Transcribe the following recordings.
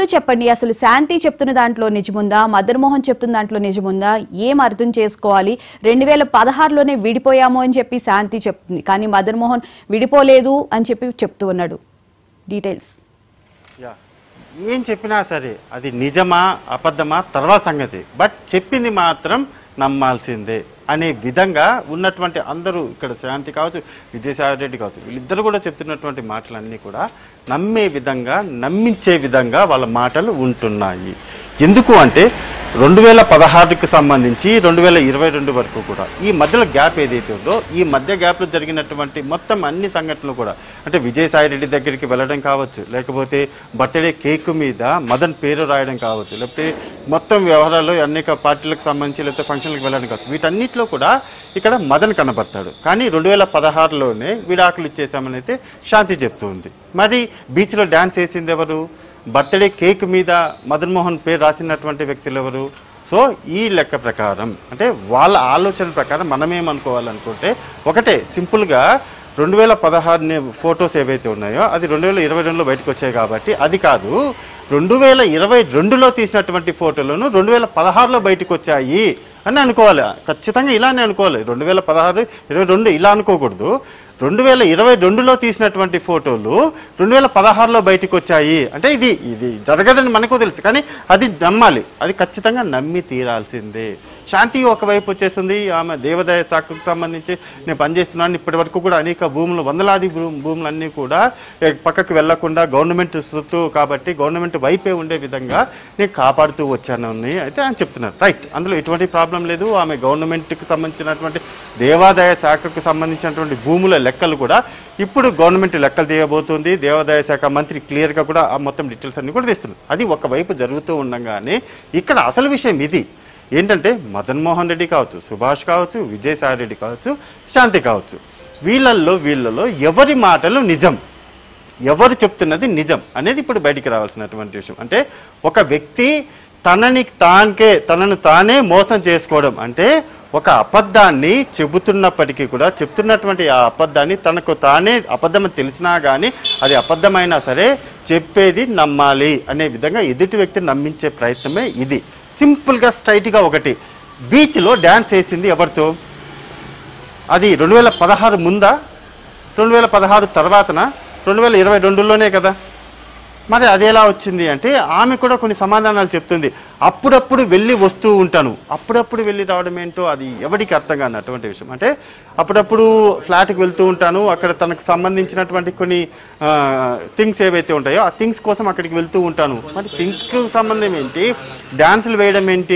ముందు చెప్పండి అసలు శాంతి చెప్తున్న దాంట్లో నిజముందా మదన్ మోహన్ చెప్తున్న దాంట్లో నిజముందా ఏం అర్థం చేసుకోవాలి రెండు వేల పదహారులోనే విడిపోయాము అని చెప్పి శాంతి చెప్తుంది కానీ మదన్ మోహన్ విడిపోలేదు అని చెప్పి చెప్తూ ఉన్నాడు డీటెయిల్స్ యా ఏం చెప్పినా సరే అది నిజమా అబద్ధమా తర్వాత సంగతి బట్ చెప్పింది మాత్రం నమ్మాల్సిందే అనే విధంగా ఉన్నటువంటి అందరూ ఇక్కడ శాంతి కావచ్చు విజయసాయి రెడ్డి కావచ్చు వీళ్ళిద్దరు కూడా చెప్తున్నటువంటి మాటలన్నీ కూడా నమ్మే విధంగా నమ్మించే విధంగా వాళ్ళ మాటలు ఉంటున్నాయి ఎందుకు అంటే రెండు వేల పదహారుకి సంబంధించి రెండు వేల ఇరవై రెండు వరకు కూడా ఈ మధ్యలో గ్యాప్ ఏదైతే ఉందో ఈ మధ్య గ్యాప్లో జరిగినటువంటి మొత్తం అన్ని సంఘటనలు కూడా అంటే విజయసాయి రెడ్డి దగ్గరికి వెళ్ళడం కావచ్చు లేకపోతే బర్త్డే కేక్ మీద మదన్ పేరు రాయడం కావచ్చు లేకపోతే మొత్తం వ్యవహారాలు అనేక పార్టీలకు సంబంధించి లేకపోతే ఫంక్షన్లకు వెళ్ళడం కావచ్చు వీటన్నిటిలో కూడా ఇక్కడ మదన్ కనబడతాడు కానీ రెండు వేల పదహారులోనే విడాకులు ఇచ్చేసామని అయితే శాంతి చెప్తుంది మరి బీచ్లో డ్యాన్స్ వేసింది ఎవరు బర్త్డే కేక్ మీద మదన్ మోహన్ పేరు రాసినటువంటి వ్యక్తులు ఎవరు సో ఈ లెక్క ప్రకారం అంటే వాళ్ళ ఆలోచన ప్రకారం మనమేమనుకోవాలనుకుంటే ఒకటే సింపుల్గా రెండు వేల పదహారు ఫొటోస్ ఏవైతే ఉన్నాయో అది రెండు వేల ఇరవై రెండులో బయటకు వచ్చాయి కాబట్టి అది కాదు రెండు వేల ఇరవై రెండులో తీసినటువంటి ఫోటోలను రెండు వేల పదహారులో బయటకు వచ్చాయి అని అనుకోవాలి ఖచ్చితంగా ఇలానే అనుకోవాలి రెండు వేల పదహారు ఇరవై రెండు ఇలా అనుకోకూడదు రెండు వేల ఇరవై రెండులో తీసినటువంటి ఫోటోలు రెండు వేల పదహారులో బయటకు వచ్చాయి అంటే ఇది ఇది జరగదని మనకు తెలుసు కానీ అది నమ్మాలి అది ఖచ్చితంగా నమ్మి తీరాల్సిందే శాంతి ఒకవైపు వచ్చేస్తుంది ఆమె దేవాదాయ శాఖకు సంబంధించి నేను పనిచేస్తున్నాను ఇప్పటి వరకు కూడా అనేక భూములు వందలాది భూ- భూములన్నీ కూడా ఏ, పక్కకు వెళ్లకుండా గవర్నమెంట్ సొత్తు కాబట్టి గవర్నమెంట్ వైపే ఉండే విధంగా నేను కాపాడుతూ వచ్చాను అని అయితే ఆయన చెప్తున్నారు రైట్ అందులో ఎటువంటి ప్రాబ్లం లేదు ఆమె గవర్నమెంట్కి సంబంధించినటువంటి దేవాదాయ శాఖకు సంబంధించినటువంటి భూముల లెక్కలు కూడా ఇప్పుడు గవర్నమెంట్ లెక్కలు తీయబోతుంది దేవాదాయ శాఖ మంత్రి క్లియర్గా కూడా ఆ మొత్తం డీటెయిల్స్ అన్ని కూడా తీస్తున్నారు అది ఒకవైపు జరుగుతూ ఉండగానే ఇక్కడ అసలు విషయం ఇది ఏంటంటే మదన్ మోహన్ రెడ్డి కావచ్చు సుభాష్ కావచ్చు విజయసాయి రెడ్డి కావచ్చు శాంతి కావచ్చు వీళ్ళల్లో వీళ్ళలో ఎవరి మాటలు నిజం ఎవరు చెప్తున్నది నిజం అనేది ఇప్పుడు బయటికి రావాల్సినటువంటి విషయం అంటే ఒక వ్యక్తి తనని తానికే తనను తానే మోసం చేసుకోవడం అంటే ఒక అబద్ధాన్ని చెబుతున్నప్పటికీ కూడా చెప్తున్నటువంటి ఆ అబద్ధాన్ని తనకు తానే అబద్ధం అని తెలిసినా కానీ అది అబద్ధమైనా సరే చెప్పేది నమ్మాలి అనే విధంగా ఎదుటి వ్యక్తిని నమ్మించే ప్రయత్నమే ఇది సింపుల్గా స్ట్రైట్గా ఒకటి బీచ్లో డ్యాన్స్ వేసింది ఎవరితో అది రెండు వేల పదహారు ముందా రెండు వేల పదహారు తర్వాతన రెండు వేల ఇరవై రెండులోనే కదా మరి అది ఎలా వచ్చింది అంటే ఆమె కూడా కొన్ని సమాధానాలు చెప్తుంది అప్పుడప్పుడు వెళ్ళి వస్తూ ఉంటాను అప్పుడప్పుడు వెళ్ళి రావడం ఏంటో అది ఎవరికి అర్థం కాని అటువంటి విషయం అంటే అప్పుడప్పుడు ఫ్లాట్కి వెళ్తూ ఉంటాను అక్కడ తనకు సంబంధించినటువంటి కొన్ని థింగ్స్ ఏవైతే ఉంటాయో ఆ థింగ్స్ కోసం అక్కడికి వెళ్తూ ఉంటాను మరి థింగ్స్కి సంబంధం ఏంటి డ్యాన్సులు వేయడం ఏంటి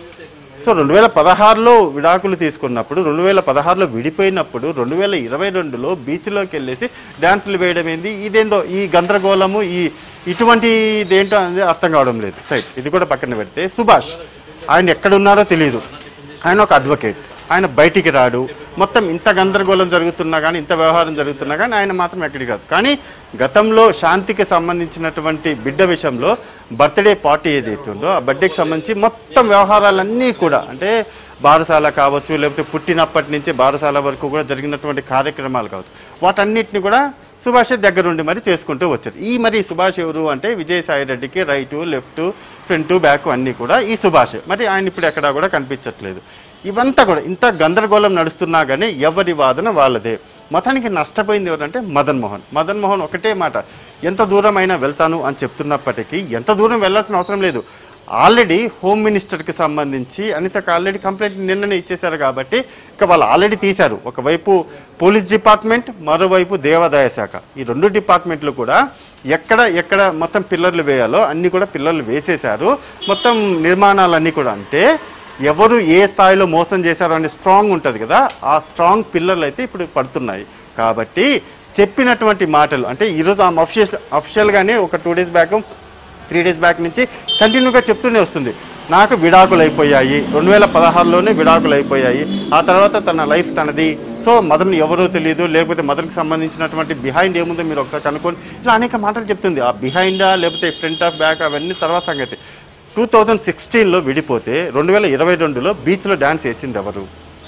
సో రెండు వేల పదహారులో విడాకులు తీసుకున్నప్పుడు రెండు వేల పదహారులో విడిపోయినప్పుడు రెండు వేల ఇరవై రెండులో బీచ్లోకి వెళ్ళేసి డ్యాన్సులు వేయడం ఏంది ఇదేందో ఈ గందరగోళము ఈ ఇటువంటి ఇదేంటో అనేది అర్థం కావడం లేదు రైట్ ఇది కూడా పక్కన పెడితే సుభాష్ ఆయన ఎక్కడ ఉన్నారో తెలియదు ఆయన ఒక అడ్వకేట్ ఆయన బయటికి రాడు మొత్తం ఇంత గందరగోళం జరుగుతున్నా కానీ ఇంత వ్యవహారం జరుగుతున్నా కానీ ఆయన మాత్రం ఎక్కడికి రాదు కానీ గతంలో శాంతికి సంబంధించినటువంటి బిడ్డ విషయంలో బర్త్డే పార్టీ ఏదైతే ఉందో ఆ బర్త్డేకి సంబంధించి మొత్తం వ్యవహారాలన్నీ కూడా అంటే బారసాల కావచ్చు లేకపోతే పుట్టినప్పటి నుంచి బారసాల వరకు కూడా జరిగినటువంటి కార్యక్రమాలు కావచ్చు వాటన్నిటిని కూడా సుభాష్ దగ్గరుండి మరి చేసుకుంటూ వచ్చారు ఈ మరి సుభాష్ ఎవరు అంటే విజయసాయి రెడ్డికి రైటు లెఫ్ట్ ఫ్రంట్ బ్యాక్ అన్నీ కూడా ఈ సుభాష్ మరి ఆయన ఇప్పుడు ఎక్కడా కూడా కనిపించట్లేదు ఇవంతా కూడా ఇంత గందరగోళం నడుస్తున్నా కానీ ఎవరి వాదన వాళ్ళదే మొత్తానికి నష్టపోయింది ఎవరంటే మదన్ మోహన్ మదన్ మోహన్ ఒకటే మాట ఎంత దూరం అయినా వెళ్తాను అని చెప్తున్నప్పటికీ ఎంత దూరం వెళ్ళాల్సిన అవసరం లేదు ఆల్రెడీ హోమ్ మినిస్టర్కి సంబంధించి అనితకు ఆల్రెడీ కంప్లైంట్ నిన్ననే ఇచ్చేశారు కాబట్టి ఇక వాళ్ళు ఆల్రెడీ తీశారు ఒకవైపు పోలీస్ డిపార్ట్మెంట్ మరోవైపు దేవాదాయ శాఖ ఈ రెండు డిపార్ట్మెంట్లు కూడా ఎక్కడ ఎక్కడ మొత్తం పిల్లర్లు వేయాలో అన్ని కూడా పిల్లర్లు వేసేశారు మొత్తం నిర్మాణాలన్నీ కూడా అంటే ఎవరు ఏ స్థాయిలో మోసం చేశారో అనే స్ట్రాంగ్ ఉంటుంది కదా ఆ స్ట్రాంగ్ పిల్లర్లు అయితే ఇప్పుడు పడుతున్నాయి కాబట్టి చెప్పినటువంటి మాటలు అంటే ఈరోజు ఆమె అఫిషియల్ అఫిషియల్గానే ఒక two days back three days back నుంచి కంటిన్యూగా చెప్తూనే వస్తుంది నాకు విడాకులు అయిపోయాయి రెండు వేల పదహారులోనే విడాకులు అయిపోయాయి ఆ తర్వాత తన లైఫ్ తనది సో మదన్ ఎవరో తెలియదు లేకపోతే మదన్కి సంబంధించినటువంటి బిహైండ్ ఏముందో మీరు ఒకసారి కనుక్కోండి ఇలా అనేక మాటలు చెప్తుంది ఆ బిహైండా లేకపోతే ఫ్రంట్ ఆఫ్ బ్యాక్ అవన్నీ తర్వాత సంగతి టూ థౌజండ్ సిక్స్టీన్లో విడిపోతే రెండు వేల ఇరవై రెండులో బీచ్లో డ్యాన్స్ వేసింది ఎవరు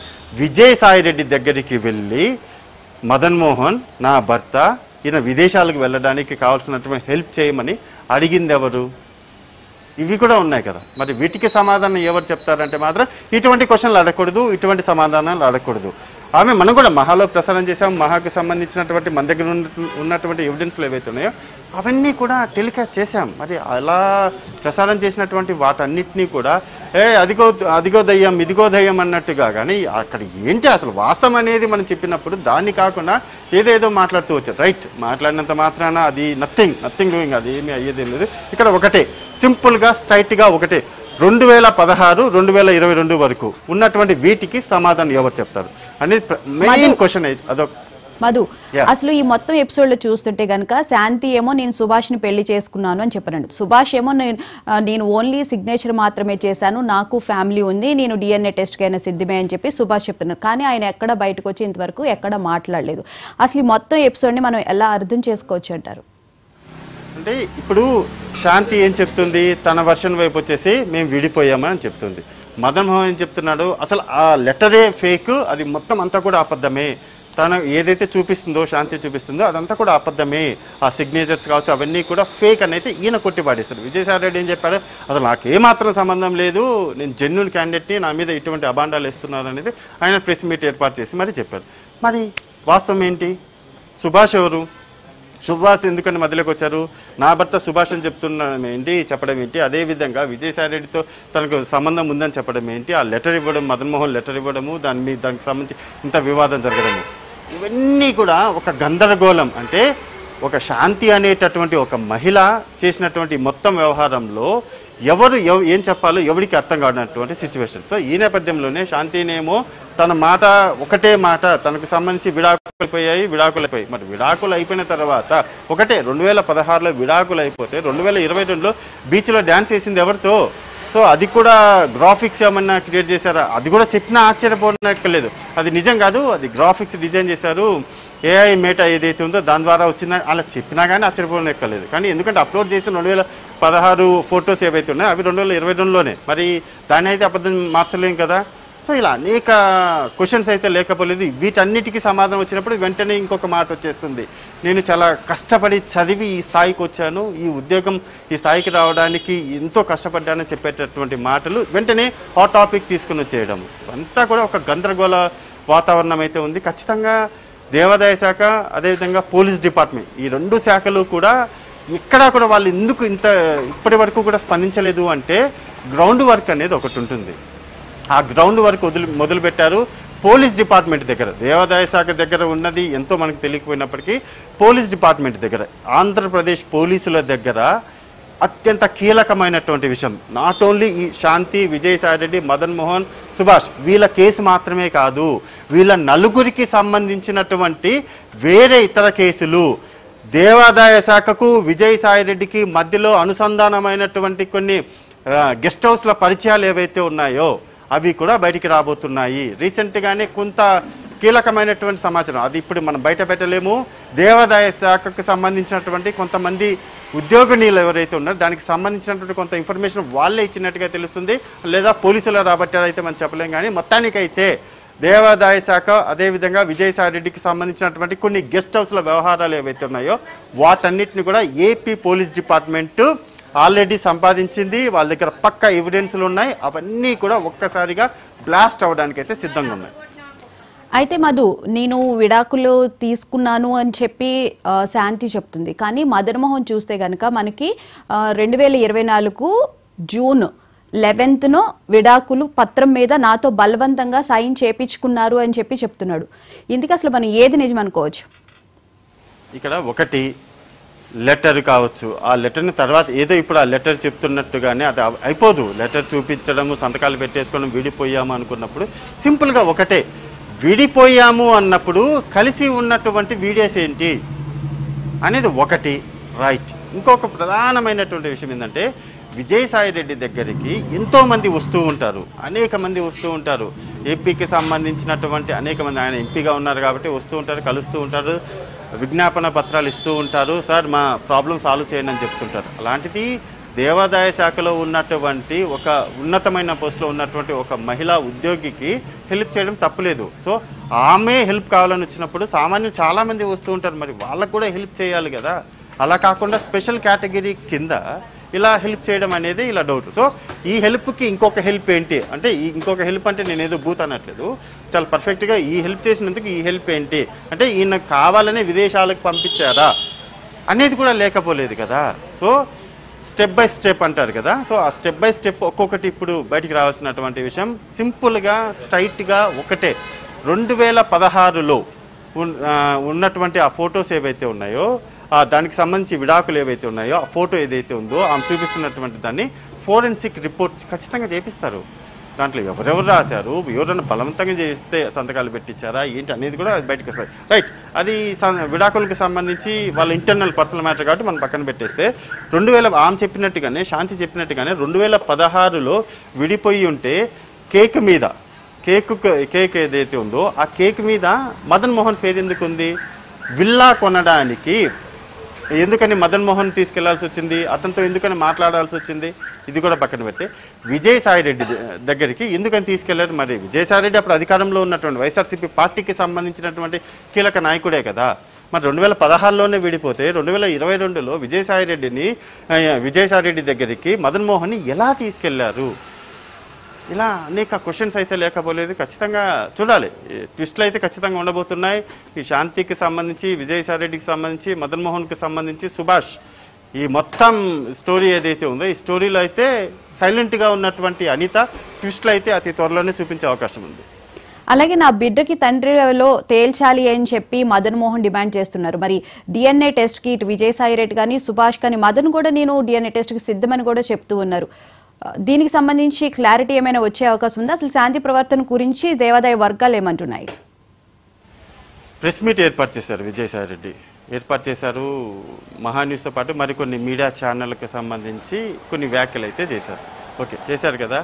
విజయసాయి రెడ్డి దగ్గరికి వెళ్ళి మదన్ మోహన్ నా భర్త ఈయన విదేశాలకు వెళ్ళడానికి కావాల్సినటువంటి హెల్ప్ చేయమని అడిగింది ఎవరు ఇవి కూడా ఉన్నాయి కదా మరి వీటికి సమాధానం ఎవరు చెప్తారంటే మాత్రం ఇటువంటి క్వశ్చన్లు అడగకూడదు ఇటువంటి సమాధానాలు అడగకూడదు ఆమె మనం కూడా మహాలో ప్రసారం చేసాం మహాకు సంబంధించినటువంటి మన దగ్గర ఉన్న- ఉన్నటువంటి ఎవిడెన్స్లు ఏవైతే ఉన్నాయో అవన్నీ కూడా టెలికాస్ట్ చేశాం మరి అలా ప్రసారం చేసినటువంటి వాటన్నిటినీ కూడా ఏ అదిగో అదిగో దయ్యం ఇదిగో దయ్యం అన్నట్టుగా కానీ అక్కడ ఏంటి అసలు వాస్తవం అనేది మనం చెప్పినప్పుడు దాన్ని కాకుండా ఏదేదో మాట్లాడుతూ వచ్చారు రైట్ మాట్లాడినంత మాత్రాన అది నథింగ్ నథింగ్ డూయింగ్ అది ఏమీ అయ్యేదేం లేదు ఇక్కడ ఒకటే సింపుల్గా స్ట్రైట్గా ఒకటే రెండు వేల పదహారు రెండు వేల ఇరవై రెండు వరకు ఉన్నటువంటి వీటికి సమాధానం ఎవరు చెప్తారు అనేది మెయిన్ క్వశ్చన్ అదొక మధు Yeah. అసలు ఈ మొత్తం ఎపిసోడ్ లో చూస్తుంటే గనక శాంతి ఏమో నేను సుభాష్ ని పెళ్లి చేసుకున్నాను అని చెప్పారండి సుభాష్ ఏమో నేను ఆ, నేను ఓన్లీ సిగ్నేచర్ మాత్రమే చేశాను నాకు ఫ్యామిలీ ఉంది నేను డిఎన్ఏ టెస్ట్ కైనా సిద్ధమే అని చెప్పి సుభాష్ చెప్తున్నారు కానీ ఆయన ఎక్కడ బయటకు వచ్చి ఇంతవరకు ఎక్కడ మాట్లాడలేదు అసలు ఈ మొత్తం ఎపిసోడ్ ని మనం ఎలా అర్థం చేసుకోవచ్చు అంటారు అంటే ఇప్పుడు శాంతి ఏం చెప్తుంది తన వర్షన్ వైపు వచ్చేసి మేము విడిపోయామని చెప్తుంది మదన్ మోహన్ ఏం చెప్తున్నాడు అసలు ఆ లెటరే ఫేక్ అది మొత్తం అంతా కూడా అబద్ధమే తను ఏదైతే చూపిస్తుందో శాంతి చూపిస్తుందో అదంతా కూడా అబద్ధమే ఆ సిగ్నేచర్స్ కావచ్చు అవన్నీ కూడా ఫేక్ అని అయితే ఈయన కొట్టి పాడేస్తాడు విజయసాయి రెడ్డి ఏం చెప్పాడు అసలు నాకు ఏమాత్రం సంబంధం లేదు నేను జెన్యున్ క్యాండిడేట్ని నా మీద ఇటువంటి అబాండాలు ఇస్తున్నారు అనేది ఆయన ప్రెస్ మీట్ ఏర్పాటు చేసి మరి చెప్పారు మరి వాస్తవం ఏంటి సుభాష్ ఎవరు సుభాష్ ఎందుకని మధ్యలోకి వచ్చారు నా భర్త సుభాష్ అని చెప్తున్నాం ఏంటి చెప్పడం ఏంటి అదే విధంగా విజయసాయి రెడ్డితో తనకు సంబంధం ఉందని చెప్పడం ఏంటి ఆ లెటర్ ఇవ్వడం మదన్ మోహన్ లెటర్ ఇవ్వడము దాని మీద దానికి సంబంధించి ఇంత వివాదం జరగడము ఇవన్నీ కూడా ఒక గందరగోళం అంటే ఒక శాంతి అనేటటువంటి ఒక మహిళ చేసినటువంటి మొత్తం వ్యవహారంలో ఎవరు ఎవ- ఏం చెప్పాలో ఎవరికి అర్థం కానటువంటి సిచ్యువేషన్ సో ఈ నేపథ్యంలోనే శాంతినేమో తన మాట ఒకటే మాట తనకు సంబంధించి విడాకులు అయిపోయాయి విడాకులు అయిపోయాయి మరి విడాకులు అయిపోయిన తర్వాత ఒకటే రెండు వేల పదహారులో విడాకులు అయిపోతే రెండు వేల ఇరవై రెండులో బీచ్లో డ్యాన్స్ వేసింది ఎవరితో సో అది కూడా గ్రాఫిక్స్ ఏమన్నా క్రియేట్ చేశారా అది కూడా చెప్పినా ఆశ్చర్యపోనక్కర్లేదు అది నిజం కాదు అది గ్రాఫిక్స్ డిజైన్ చేశారు ఏఐ మేటా ఏదైతే ఉందో దాని ద్వారా వచ్చిందని అలా చెప్పినా కానీ ఆశ్చర్యపోనక్కర్లేదు కానీ ఎందుకంటే అప్లోడ్ చేసిన రెండు వేల పదహారు ఫొటోస్ ఏవైతే ఉన్నాయో అవి రెండు వేల ఇరవై రెండులోనే మరి దాన్ని అయితే అబద్ధం మార్చలేం కదా సో ఇలా అనేక క్వశ్చన్స్ అయితే లేకపోలేదు వీటన్నిటికీ సమాధానం వచ్చినప్పుడు వెంటనే ఇంకొక మాట వచ్చేస్తుంది నేను చాలా కష్టపడి చదివి ఈ స్థాయికి వచ్చాను ఈ ఉద్యోగం ఈ స్థాయికి రావడానికి ఎంతో కష్టపడ్డానని చెప్పేటటువంటి మాటలు వెంటనే హాట్ టాపిక్ తీసుకుని వచ్చేయడం అంతా కూడా ఒక గందరగోళ వాతావరణం అయితే ఉంది ఖచ్చితంగా దేవాదాయ శాఖ అదేవిధంగా పోలీస్ డిపార్ట్మెంట్ ఈ రెండు శాఖలు కూడా ఎక్కడా కూడా వాళ్ళు ఎందుకు ఇంత ఇప్పటి వరకు కూడా స్పందించలేదు అంటే గ్రౌండ్ వర్క్ అనేది ఒకటి ఉంటుంది ఆ గ్రౌండ్ వర్క్ వదిలి మొదలు పెట్టారు పోలీస్ డిపార్ట్మెంట్ దగ్గర దేవాదాయ శాఖ దగ్గర ఉన్నది ఎంతో మనకు తెలియకపోయినప్పటికీ పోలీస్ డిపార్ట్మెంట్ దగ్గర ఆంధ్రప్రదేశ్ పోలీసుల దగ్గర అత్యంత కీలకమైనటువంటి విషయం నాట్ ఓన్లీ ఈ శాంతి విజయసాయి రెడ్డి మదన్ మోహన్ సుభాష్ వీళ్ళ కేసు మాత్రమే కాదు వీళ్ళ నలుగురికి సంబంధించినటువంటి వేరే ఇతర కేసులు దేవాదాయ శాఖకు విజయసాయి రెడ్డికి మధ్యలో అనుసంధానమైనటువంటి కొన్ని ఆ, గెస్ట్ హౌస్ల పరిచయాలు ఏవైతే ఉన్నాయో అవి కూడా బయటికి రాబోతున్నాయి రీసెంట్గానే కొంత కీలకమైనటువంటి సమాచారం అది ఇప్పుడు మనం బయట పెట్టలేము దేవాదాయ శాఖకు సంబంధించినటువంటి కొంతమంది ఉద్యోగినీలు ఎవరైతే ఉన్నారో దానికి సంబంధించినటువంటి కొంత ఇన్ఫర్మేషన్ వాళ్ళే ఇచ్చినట్టుగా తెలుస్తుంది లేదా పోలీసులు రాబట్టారైతే మనం చెప్పలేం కానీ మొత్తానికైతే దేవాదాయ శాఖ అదేవిధంగా విజయసాయి రెడ్డికి సంబంధించినటువంటి కొన్ని గెస్ట్ హౌస్ల వ్యవహారాలు ఏవైతే ఉన్నాయో వాటన్నిటిని కూడా ఏపీ పోలీస్ డిపార్ట్మెంట్ ఆల్రెడీ సంపాదించింది వాళ్ళ దగ్గర పక్క ఎవిడెన్స్లు ఉన్నాయి అవన్నీ కూడా ఒక్కసారిగా బ్లాస్ట్ అవ్వడానికి అయితే సిద్ధంగా ఉన్నాయి అయితే మధు నేను విడాకులు తీసుకున్నాను అని చెప్పి ఆ, శాంతి చెప్తుంది కానీ మదన్ మోహన్ చూస్తే కనుక మనకి రెండు వేల ఇరవై నాలుగు జూన్ లెవెన్త్ను విడాకులు పత్రం మీద నాతో బలవంతంగా సైన్ చేపించుకున్నారు అని చెప్పి చెప్తున్నాడు ఇందుకు అసలు మనం ఏది నిజం అనుకోవచ్చు ఇక్కడ ఒకటి లెటర్ కావచ్చు ఆ లెటర్ని తర్వాత ఏదో ఇప్పుడు ఆ లెటర్ చెప్తున్నట్టుగానే అది అవ- అయిపోదు లెటర్ చూపించడము సంతకాలు పెట్టేసుకోవడం విడిపోయాము అనుకున్నప్పుడు సింపుల్గా ఒకటే విడిపోయాము అన్నప్పుడు కలిసి ఉన్నటువంటి వీడియోస్ ఏంటి అనేది ఒకటి రైట్ ఇంకొక ప్రధానమైనటువంటి విషయం ఏంటంటే విజయసాయి రెడ్డి దగ్గరికి ఎంతో మంది వస్తూ ఉంటారు అనేక మంది వస్తూ ఉంటారు ఏపీకి సంబంధించినటువంటి అనేక మంది ఆయన ఎంపీగా ఉన్నారు కాబట్టి వస్తూ ఉంటారు కలుస్తూ ఉంటారు విజ్ఞాపన పత్రాలు ఇస్తూ ఉంటారు సార్ మా ప్రాబ్లం సాల్వ్ చేయండి అని చెప్తుంటారు అలాంటిది దేవాదాయ శాఖలో ఉన్నటువంటి ఒక ఉన్నతమైన పోస్ట్లో ఉన్నటువంటి ఒక మహిళా ఉద్యోగికి హెల్ప్ చేయడం తప్పులేదు సో ఆమె హెల్ప్ కావాలని వచ్చినప్పుడు సామాన్యులు చాలామంది వస్తూ ఉంటారు మరి వాళ్ళకు కూడా హెల్ప్ చేయాలి కదా అలా కాకుండా స్పెషల్ కేటగిరీ కింద ఇలా హెల్ప్ చేయడం అనేది ఇలా డౌట్ సో ఈ హెల్ప్కి ఇంకొక హెల్ప్ ఏంటి అంటే ఈ ఇంకొక హెల్ప్ అంటే నేను ఏదో బూత్ అనట్లేదు చాలా పర్ఫెక్ట్గా ఈ హెల్ప్ చేసినందుకు ఈ హెల్ప్ ఏంటి అంటే ఈయన కావాలనే విదేశాలకు పంపించారా అనేది కూడా లేకపోలేదు కదా సో స్టెప్ బై స్టెప్ అంటారు కదా సో ఆ స్టెప్ బై స్టెప్ ఒక్కొక్కటి ఇప్పుడు బయటికి రావాల్సినటువంటి విషయం సింపుల్గా స్ట్రైట్గా ఒకటే రెండు వేల పదహారులో ఉన్- ఆ, ఉన్నటువంటి ఆ ఫొటోస్ ఏవైతే ఉన్నాయో ఆ దానికి సంబంధించి విడాకులు ఏవైతే ఉన్నాయో ఆ ఫోటో ఏదైతే ఉందో ఆమె చూపిస్తున్నటువంటి దాన్ని ఫోరెన్సిక్ రిపోర్ట్ ఖచ్చితంగా చేపిస్తారు దాంట్లో ఎవరెవరు రాశారు ఎవరైనా బలవంతంగా చేస్తే సంతకాలు పెట్టించారా ఏంటి అనేది కూడా అది బయటకు వస్తుంది రైట్ అది సం- విడాకులకు సంబంధించి వాళ్ళ ఇంటర్నల్ పర్సనల్ మ్యాటర్ కాబట్టి మనం పక్కన పెట్టేస్తే రెండు వేల ఆమె చెప్పినట్టుగానే శాంతి చెప్పినట్టుగానే రెండు వేల పదహారులో విడిపోయి ఉంటే కేక్ మీద కేక్ కేక్ ఏదైతే ఉందో ఆ కేక్ మీద మదన్ మోహన్ పేరు ఎందుకు ఉంది విల్లా కొనడానికి ఎందుకని మదన్ మోహన్ తీసుకెళ్లాల్సి వచ్చింది అతనితో ఎందుకని మాట్లాడాల్సి వచ్చింది ఇది కూడా పక్కన పెట్టి విజయసాయి రెడ్డి ద- దగ్గరికి ఎందుకని తీసుకెళ్లారు మరి విజయసాయి రెడ్డి అప్పుడు అధికారంలో ఉన్నటువంటి వైఎస్ఆర్సీపీ పార్టీకి సంబంధించినటువంటి కీలక నాయకుడే కదా మరి రెండు వేల పదహారులోనే విడిపోతే రెండు వేల ఇరవై రెండులో విజయసాయి రెడ్డిని ఆ, విజయసాయి రెడ్డి దగ్గరికి మదన్ మోహన్ని ఎలా తీసుకెళ్లారు ఇలా అనేక క్వశ్చన్స్ అయితే లేకపోలేదు ఖచ్చితంగా చూడాలి ఈ ట్విస్ట్లు అయితే ఖచ్చితంగా ఉండబోతున్నాయి ఈ శాంతికి సంబంధించి విజయసాయి రెడ్డికి సంబంధించి మదన్ మోహన్కి సంబంధించి సుభాష్ ఈ మొత్తం స్టోరీ ఏదైతే ఉందో ఈ స్టోరీలో అయితే సైలెంట్గా ఉన్నటువంటి అనిత ట్విస్ట్లు అయితే అతి త్వరలోనే చూపించే అవకాశం ఉంది అలాగే నా బిడ్డకి తండ్రిలో తేల్చాలి అని చెప్పి మదన్ మోహన్ డిమాండ్ చేస్తున్నారు మరి డిఎన్ఏ టెస్ట్ కి ఇటు విజయసాయి రెడ్డి కానీ సుభాష్ కానీ మదన్ కూడా నేను డిఎన్ఏ టెస్ట్ కి సిద్ధమని కూడా చెప్తూ ఉన్నారు ఆ, దీనికి సంబంధించి క్లారిటీ ఏమైనా వచ్చే అవకాశం ఉందా అసలు శాంతి ప్రవర్తన గురించి దేవాదాయ వర్గాలు ఏమంటున్నాయి ప్రెస్ మీట్ ఏర్పాటు చేశారు విజయసాయి రెడ్డి ఏర్పాటు చేశారు మహాన్యూస్తో పాటు మరికొన్ని మీడియా ఛానళ్ళకి సంబంధించి కొన్ని వ్యాఖ్యలు అయితే చేశారు ఓకే చేశారు కదా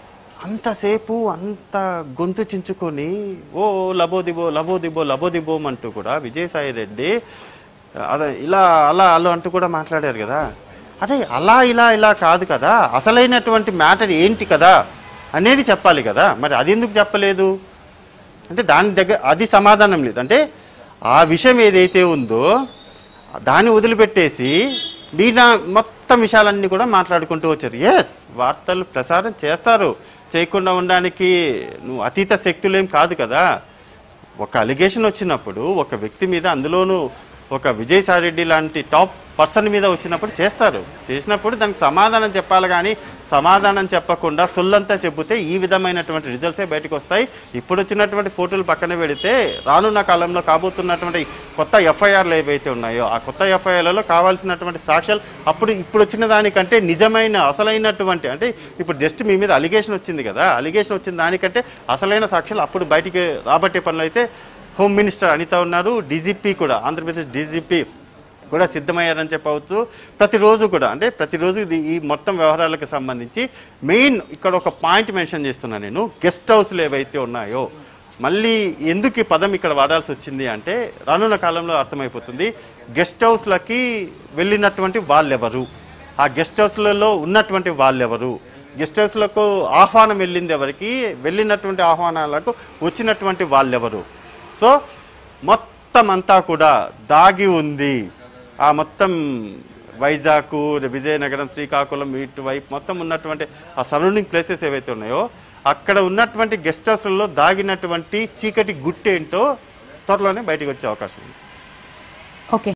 అంతసేపు అంత గొంతు చించుకొని ఓ లబోదిబో లబోదిబో లబోదిబోం అంటూ కూడా విజయసాయి రెడ్డి అదే ఇలా అలా అలా అంటూ కూడా మాట్లాడారు కదా అదే అలా ఇలా ఇలా కాదు కదా అసలైనటువంటి మ్యాటర్ ఏంటి కదా అనేది చెప్పాలి కదా మరి అది ఎందుకు చెప్పలేదు అంటే దాని దగ్గర అది సమాధానం లేదు అంటే ఆ విషయం ఏదైతే ఉందో దాన్ని వదిలిపెట్టేసి మీన మొత్తం విషయాలన్నీ కూడా మాట్లాడుకుంటూ వచ్చారు ఎస్ వార్తలు ప్రసారం చేస్తారు చేయకుండా ఉండడానికి నువ్వు అతీత శక్తులేం కాదు కదా ఒక అలిగేషన్ వచ్చినప్పుడు ఒక వ్యక్తి మీద అందులోనూ ఒక విజయసాయి రెడ్డి లాంటి టాప్ పర్సన్ మీద వచ్చినప్పుడు చేస్తారు చేసినప్పుడు దానికి సమాధానం చెప్పాలి కానీ సమాధానం చెప్పకుండా సొల్లంతా చెబితే ఈ విధమైనటువంటి రిజల్ట్సే బయటకు వస్తాయి ఇప్పుడు వచ్చినటువంటి ఫోటోలు పక్కన పెడితే రానున్న కాలంలో కాబోతున్నటువంటి కొత్త ఎఫ్ఐఆర్లు ఏవైతే ఉన్నాయో ఆ కొత్త ఎఫ్ఐఆర్లలో కావాల్సినటువంటి సాక్ష్యాలు అప్పుడు ఇప్పుడు వచ్చిన దానికంటే నిజమైన అసలైనటువంటి అంటే ఇప్పుడు జస్ట్ మీ మీద అలిగేషన్ వచ్చింది కదా అలిగేషన్ వచ్చిన దానికంటే అసలైన సాక్ష్యాలు అప్పుడు బయటికి రాబట్టే పనులు అయితే హోమ్ మినిస్టర్ అనిత ఉన్నారు డీజీపీ కూడా ఆంధ్రప్రదేశ్ డీజీపీ కూడా సిద్ధమయ్యారని చెప్పవచ్చు ప్రతిరోజు కూడా అంటే ప్రతిరోజు ఇది ఈ మొత్తం వ్యవహారాలకు సంబంధించి మెయిన్ ఇక్కడ ఒక పాయింట్ మెన్షన్ చేస్తున్నాను నేను గెస్ట్ హౌస్లు ఏవైతే ఉన్నాయో మళ్ళీ ఎందుకు ఈ పదం ఇక్కడ వాడాల్సి వచ్చింది అంటే రానున్న కాలంలో అర్థమైపోతుంది గెస్ట్ హౌస్లకి వెళ్ళినటువంటి వాళ్ళెవరు ఆ గెస్ట్ హౌస్లలో ఉన్నటువంటి వాళ్ళెవరు గెస్ట్ హౌస్లకు ఆహ్వానం వెళ్ళింది ఎవరికి వెళ్ళినటువంటి ఆహ్వానాలకు వచ్చినటువంటి వాళ్ళెవరు సో మొత్తం అంతా కూడా దాగి ఉంది ఆ మొత్తం వైజాగ్ విజయనగరం శ్రీకాకుళం ఇటువైపు మొత్తం ఉన్నటువంటి ఆ సరౌండింగ్ ప్లేసెస్ ఏవైతే ఉన్నాయో అక్కడ ఉన్నటువంటి గెస్ట్ హౌస్లలో దాగినటువంటి చీకటి గుట్టేంటో త్వరలోనే బయటికి వచ్చే అవకాశం ఉంది